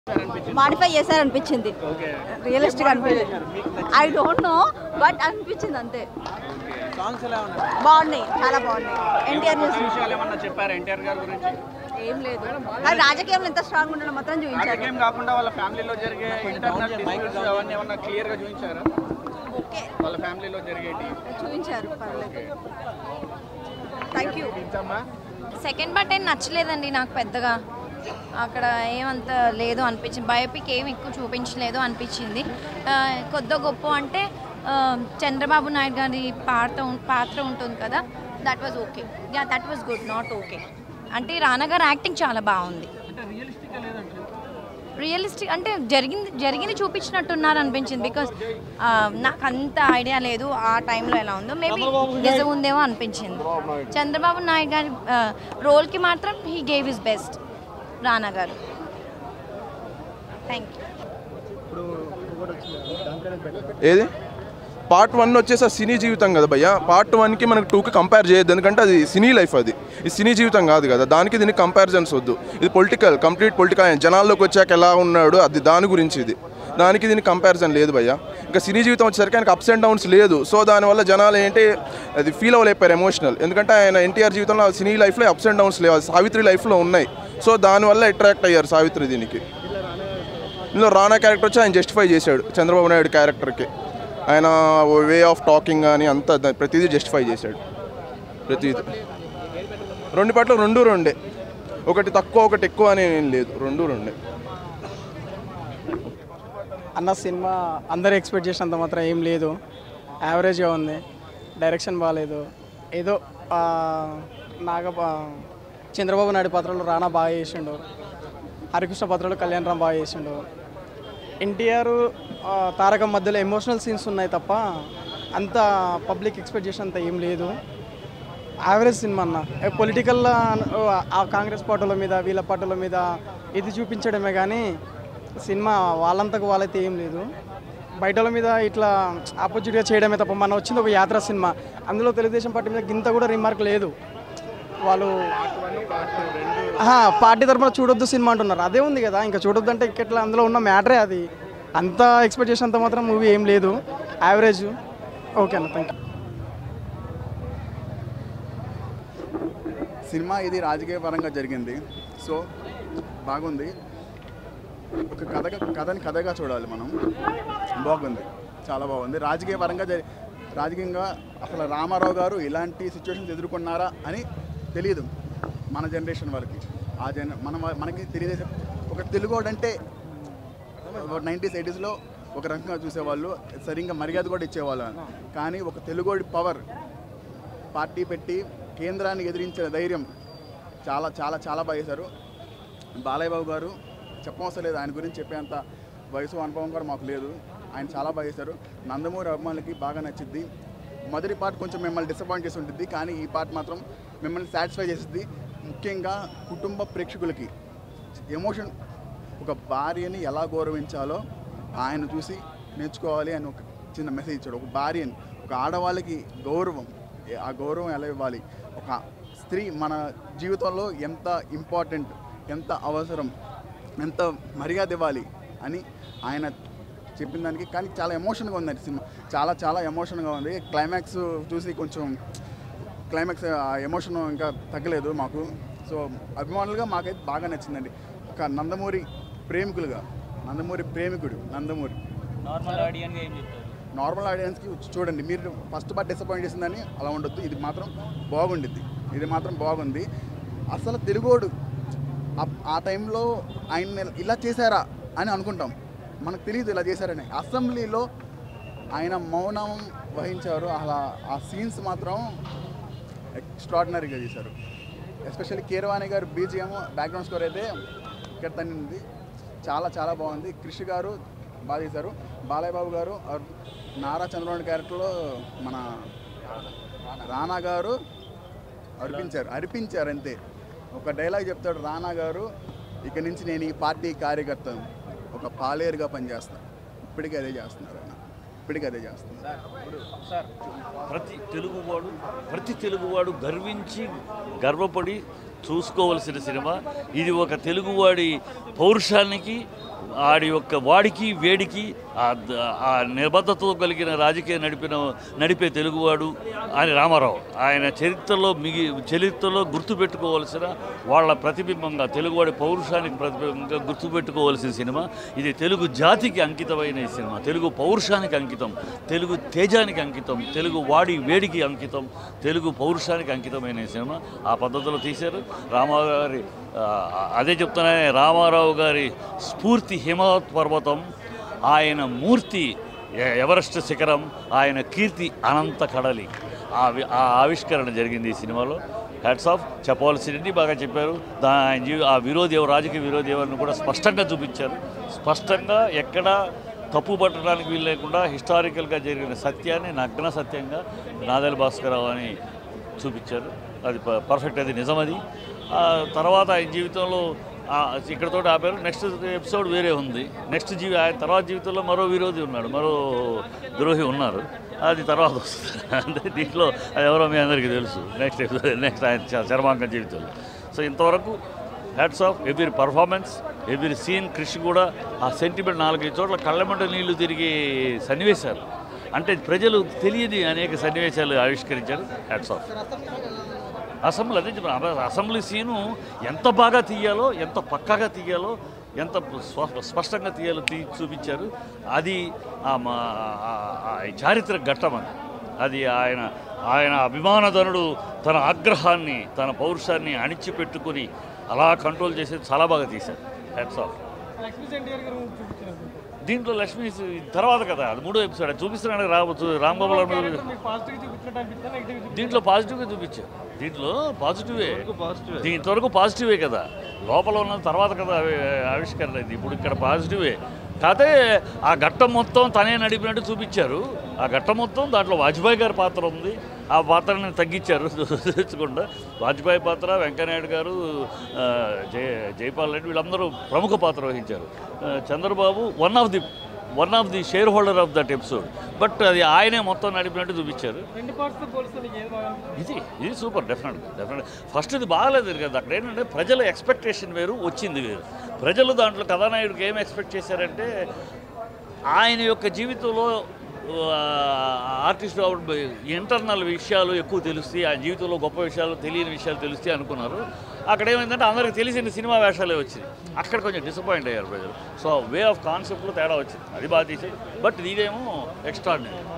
Modify చేశారనిపించింది okay realistic అనిపించింది I don't know but అనిపించింది అంతే సాంగ్స్ ఎలా ఉన్నాయి బాగున్నాయి చాలా బాగున్నాయి ఎన్టీఆర్ కొత్త న్యూస్ విషయాలు ఏమన్నా చెప్పారు ఎన్టీఆర్ గారి గురించి ఏం లేదు కానీ రాజకీయంలో ఎంత స్ట్రాంగ్ ఉండడం మాత్రం చూపించారు రాజకీయం కాకుండా వాళ్ళ ఫ్యామిలీలో జరిగే ఇంటర్నల్ డిస్ప్యూట్స్ అవన్నీ ఏమన్నా క్లియర్ గా చూపించారా ఓకే వాళ్ళ ఫ్యామిలీలో జరిగేటి చూపించారు పర్లేదు థ్యాంక్ యూ సెకండ్ పార్ట్ ఏం నచ్చలేదండి నాకు పెద్దగా అక్కడ ఏమంత లేదు అనిపించింది బయోపిక్ ఏం ఎక్కువ చూపించలేదు అనిపించింది ఆ, కొద్ది గొప్ప అంటే ఆ, చంద్రబాబు నాయుడు గారి పాత్ర ఉం- పాత్ర ఉంటుంది కదా that was okay ya that was good not okay అంటే రానా గారు యాక్టింగ్ చాలా బాగుంది రియలిస్టిక్ అంటే జరిగింది జరిగింది చూపించినట్టున్నారు అనిపించింది బికాస్ నాకు అంత ఐడియా లేదు ఆ టైంలో ఎలా ఉందో మేబీ నిజం ఉందేమో అనిపించింది చంద్రబాబు నాయుడు గారి రోల్కి మాత్రం he gave his best Rana గారు థ్యాంక్ యూ ఏది పార్ట్ వన్ వచ్చేసి ఆ సినీ జీవితం కదా భయ్య పార్ట్ వన్కి మనకు టూకి కంపేర్ చేయొద్దు ఎందుకంటే అది సినీ లైఫ్ అది ఇది సినీ జీవితం కాదు కదా దానికి దీనికి కంపారిజన్స్ వద్దు ఇది పొలిటికల్ కంప్లీట్ పొలిటికల్ ఆయన జనాల్లోకి వచ్చాక ఎలా ఉన్నాడు అది దాని గురించి ఇది దానికి దీనికి కంపారిజన్ లేదు భయ్య ఇంకా సినీ జీవితం వచ్చేసరికి ఆయనకి అప్స్ అండ్ డౌన్స్ లేదు సో దానివల్ల జనాలు ఏంటి అది ఫీల్ అవ్వలేపారు ఎమోషనల్ ఎందుకంటే ఆయన ఎన్టీఆర్ జీవితంలో సినీ లైఫ్లో అప్స్ అండ్ డౌన్స్ లేవు అది సావిత్రి లైఫ్లో ఉన్నాయి సో దానివల్ల అట్రాక్ట్ అయ్యారు సావిత్రి దీనికి ఇందులో రానా క్యారెక్టర్ వచ్చి ఆయన జస్టిఫై చేశాడు చంద్రబాబు నాయుడు క్యారెక్టర్కి ఆయన వే ఆఫ్ టాకింగ్ కానీ అంతా దా- ప్రతిదీ జస్టిఫై చేశాడు ప్రతిదీ రెండు పాటలు రెండు రెండే ఒకటి తక్కువ ఒకటి ఎక్కువ అని ఏం లేదు రెండు రెండే అన్న సినిమా అందరు ఎక్స్పెక్ట్ చేసినంత మాత్రం ఏం లేదు యావరేజ్గా ఉంది డైరెక్షన్ బాగాలేదు ఏదో ఆ, నాగ ఆ, చంద్రబాబు నాయుడు పాత్రలో రానా బాగా చేసిండు హరికృష్ణ పాత్రలో కళ్యాణ్ రామ్ బాగా చేసిండు ఎన్టీఆర్ తారకం మధ్యలో ఎమోషనల్ సీన్స్ ఉన్నాయి తప్ప అంత పబ్లిక్ ఎక్స్పెక్ట్ చేసినంత ఏం లేదు యావరేజ్ సినిమా అన్న పొలిటికల్ ఆ కాంగ్రెస్ పార్టీల మీద వీళ్ళ పార్టీల మీద ఇది చూపించడమే కానీ సినిమా వాళ్ళంతకు వాళ్ళైతే ఏం లేదు బయటల మీద ఇట్లా ఆపోజిట్గా చేయడమే తప్ప మన వచ్చింది ఒక యాత్ర సినిమా అందులో తెలుగుదేశం పార్టీ మీద గింత కూడా రిమార్క్ లేదు వాళ్ళు ఆహా, పార్టీ తరపున చూడొద్దు సినిమా అంటున్నారు అదే ఉంది కదా ఇంకా చూడొద్దు అంటే ఇట్లా అందులో ఉన్న మ్యాటరే అది అంత ఎక్స్పెక్ట్ చేసినంత మాత్రం మూవీ ఏం లేదు యావరేజ్ ఓకే అన్న థ్యాంక్ యూ సినిమా ఇది రాజకీయ పరంగా జరిగింది సో బాగుంది ఒక కథగా కథని కథగా చూడాలి మనం బాగుంది చాలా బాగుంది రాజకీయ పరంగా జరి రాజకీయంగా అసలు రామారావు గారు ఇలాంటి సిచ్యువేషన్స్ ఎదుర్కొన్నారా అని తెలియదు మన జనరేషన్ వాళ్ళకి ఆ జన మన మనకి తెలియదు ఒక తెలుగోడు అంటే నైంటీస్ ఎయిటీస్లో ఒక రకంగా చూసేవాళ్ళు సరిగ్గా మర్యాద కూడా ఇచ్చేవాళ్ళు కానీ ఒక తెలుగోడి పవర్ పార్టీ పెట్టి కేంద్రాన్ని ఎదిరించిన ధైర్యం చాలా చాలా చాలా బాగా చేశారు బాలయ్య బాబు గారు చెప్పవసరం లేదు ఆయన గురించి చెప్పేంత వయసు అనుభవం కూడా మాకు లేదు ఆయన చాలా బాగా చేశారు నందమూరి అభిమానులకి బాగా నచ్చింది మొదటి పార్ట్ కొంచెం మిమ్మల్ని డిసప్పాయింట్ చేసి ఉంటుంది కానీ ఈ పార్ట్ మాత్రం మిమ్మల్ని సాటిస్ఫై చేస్తుంది ముఖ్యంగా కుటుంబ ప్రేక్షకులకి ఎమోషన్ ఒక భార్యని ఎలా గౌరవించాలో ఆయన చూసి నేర్చుకోవాలి అని ఒక చిన్న మెసేజ్ ఇచ్చాడు ఒక భార్యని ఒక ఆడవాళ్ళకి గౌరవం ఏ- ఆ గౌరవం ఎలా ఇవ్వాలి ఒక స్త్రీ మన జీవితంలో ఎంత ఇంపార్టెంట్ ఎంత అవసరం ఎంత మర్యాద ఇవ్వాలి అని ఆయన చెప్పిన దానికి కానీ చాలా ఎమోషన్గా ఉందండి సినిమా చాలా చాలా ఎమోషన్గా ఉంది క్లైమాక్స్ చూసి కొంచెం క్లైమాక్స్ ఆ ఎమోషన్ ఇంకా తగ్గలేదు మాకు సో అభిమానులుగా మాకైతే బాగా నచ్చిందండి ఒక నందమూరి ప్రేమికులుగా నందమూరి ప్రేమికుడు నందమూరి నార్మల్ ఆడియన్గా ఏం చెప్తారు నార్మల్ ఆడియన్స్కి వచ్చి చూడండి మీరు ఫస్ట్ పార్ట్ డిసప్పాయింట్ చేసిందని అలా ఉండొద్దు ఇది మాత్రం బాగుండిద్ది ఇది మాత్రం బాగుంది అసలు తెలుగోడు ఆ- ఆ టైంలో ఆయన ఇలా చేశారా అని అనుకుంటాం మనకు తెలియదు ఇలా చేశారని అసెంబ్లీలో ఆయన మౌనం వహించారు అలా ఆ సీన్స్ మాత్రం ఎక్స్ట్రాడినరీగా చేశారు ఎస్పెషల్లీ కీరవాణి గారు బీజిఎం బ్యాక్గ్రౌండ్ స్కోర్ అయితే ఇక్కడ తన్నింది చాలా చాలా బాగుంది కృషి గారు బాగా చేశారు బాలయ్య బాబు గారు ఆర్ నారా చంద్రబాబు క్యారెక్టర్లో మన రానా గారు అర్పించారు అర్పించారు అంతే ఒక డైలాగ్ చెప్తాడు రానా గారు ఇక నుంచి నేను ఈ పార్టీ కార్యకర్తను ఒక పాలేరుగా పనిచేస్తాను ఇప్పటికీ అదే చేస్తున్నారు ఆయన ఇప్పటికీ అదే చేస్తున్నారు ప్రతి తెలుగువాడు ప్రతి తెలుగువాడు గర్వించి గర్వపడి చూసుకోవలసిన సినిమా ఇది ఒక తెలుగువాడి పౌరుషానికి ఆడి యొక్క వాడికి వేడికి ఆ ద- ఆ నిబద్ధతతో కలిగిన రాజకీయ నడిపిన నడిపే తెలుగువాడు అని రామారావు ఆయన చరిత్రలో మిగి చరిత్రలో గుర్తుపెట్టుకోవాల్సిన వాళ్ళ ప్రతిబింబంగా తెలుగువాడి పౌరుషానికి ప్రతిబింబంగా గుర్తుపెట్టుకోవాల్సిన సినిమా ఇది తెలుగు జాతికి అంకితమైన ఈ సినిమా తెలుగు పౌరుషానికి అంకితం తెలుగు తేజానికి అంకితం తెలుగు వాడి వేడికి అంకితం తెలుగు పౌరుషానికి అంకితమైన ఈ సినిమా ఆ పద్ధతిలో తీశారు రామారావు గారి ఆ, అదే చెప్తున్నా రామారావు గారి స్ఫూర్తి హిమవత్ పర్వతం ఆయన మూర్తి ఎ- ఎవరెస్ట్ శిఖరం ఆయన కీర్తి అనంత కడలి ఆ వి- ఆ ఆవిష్కరణ జరిగింది ఈ సినిమాలో హ్యాట్స్ ఆఫ్ చెప్పవలసినవి బాగా చెప్పారు దా ఆయన జీవి ఆ విరోధి ఎవరు రాజకీయ విరోధి ఎవరిని కూడా స్పష్టంగా చూపించారు స్పష్టంగా ఎక్కడ తప్పు పట్టడానికి వీలు లేకుండా హిస్టారికల్గా జరిగిన సత్యాన్ని నగ్న సత్యంగా నాదెల భాస్కరరావు అని చూపించారు అది ప- పర్ఫెక్ట్ అది నిజం అది ఆ తర్వాత ఆయన జీవితంలో ఆ, ఇక్కడతో ఆపారు నెక్స్ట్ ఎపిసోడ్ వేరే ఉంది నెక్స్ట్ జీవి ఆయన తర్వాత జీవితంలో మరో విరోధి ఉన్నాడు మరో ద్రోహి ఉన్నారు అది తర్వాత వస్తుంది అంటే దీంట్లో అది ఎవరో మీ అందరికీ తెలుసు నెక్స్ట్ ఎపిసోడ్ నెక్స్ట్ ఆయన చ- చర్మాంకం జీవితంలో సో ఇంతవరకు hats off every performance every scene కృషి కూడా ఆ సెంటిమెంట్ నాలుగైదు చోట్ల కళ్ళమంట నీళ్లు తిరిగి సన్నివేశాలు అంటే ప్రజలు తెలియని అనేక సన్నివేశాలు ఆవిష్కరించారు హ్యాట్స్ ఆఫ్ అసెంబ్లీ అదే చెప్పాను. అస- అసెంబ్లీ సీను ఎంత బాగా తీయాలో ఎంత పక్కాగా తీయాలో ఎంత స్వ- స్పష్టంగా తీయాలో తీ చూపించారు అది ఆ మా ఆ- ఆ చారిత్రక ఘట్టం అది అది ఆయన ఆయన అభిమానధనుడు తన ఆగ్రహాన్ని తన పౌరుషాన్ని అణిచిపెట్టుకుని అలా కంట్రోల్ చేసేది చాలా బాగా తీశారు హ్యాట్స్ ఆఫ్ దీంట్లో లక్ష్మి తర్వాత కదా అది మూడో ఎపిసోడ్ చూపిస్తున్నాడు రావచ్చు రాంబాబు దీంట్లో పాజిటివ్గా చూపించారు దీంట్లో పాజిటివే దీంతవరకు పాజిటివే కదా లోపల ఉన్న తర్వాత కదా ఆవి- ఆవిష్కరణ ఇది ఇప్పుడు ఇక్కడ పాజిటివే కాకపోతే ఆ ఘట్టం మొత్తం తనే నడిపినట్టు చూపించారు ఆ ఘట్టం మొత్తం దాంట్లో వాజ్పేయి గారి పాత్ర ఉంది ఆ పాత్రని తగ్గించారు తెచ్చకుండా వాజ్పేయి పాత్ర వెంకయ్యనాయుడు గారు ఆ, జయ జైపాల్ రెడ్డి వీళ్ళందరూ ప్రముఖ పాత్ర వహించారు ఆ, Chandrababu one of the one of the shareholder of that episode but అది ఆయనే మొత్తం నడిపినట్టు చూపించారు ఇది ఇది సూపర్ డెఫినెట్ డెఫినెట్ ఫస్ట్ ఇది బాగాలేదు కదా అక్కడ ఏంటంటే ప్రజల ఎక్స్పెక్టేషన్ వేరు వచ్చింది వేరు ప్రజలు దాంట్లో కథానాయుడికి ఏం ఎక్స్పెక్ట్ చేశారంటే ఆయన యొక్క జీవితంలో ఆర్టిస్ట్ ఇంటర్నల్ విషయాలు ఎక్కువ తెలుస్తాయి ఆ జీవితంలో గొప్ప విషయాలు తెలియని విషయాలు తెలుస్తాయి అనుకున్నారు అక్కడ ఏమైందంటే అందరికి తెలిసిన సినిమా వేషాలే వచ్చింది అక్కడ కొంచెం డిసప్పాయింట్ అయ్యారు ప్రజలు సో వే ఆఫ్ కాన్సెప్ట్లో తేడా వచ్చింది అది బాగా తీసేది బట్ ఇదేమో ఎక్స్ట్రాడినరీ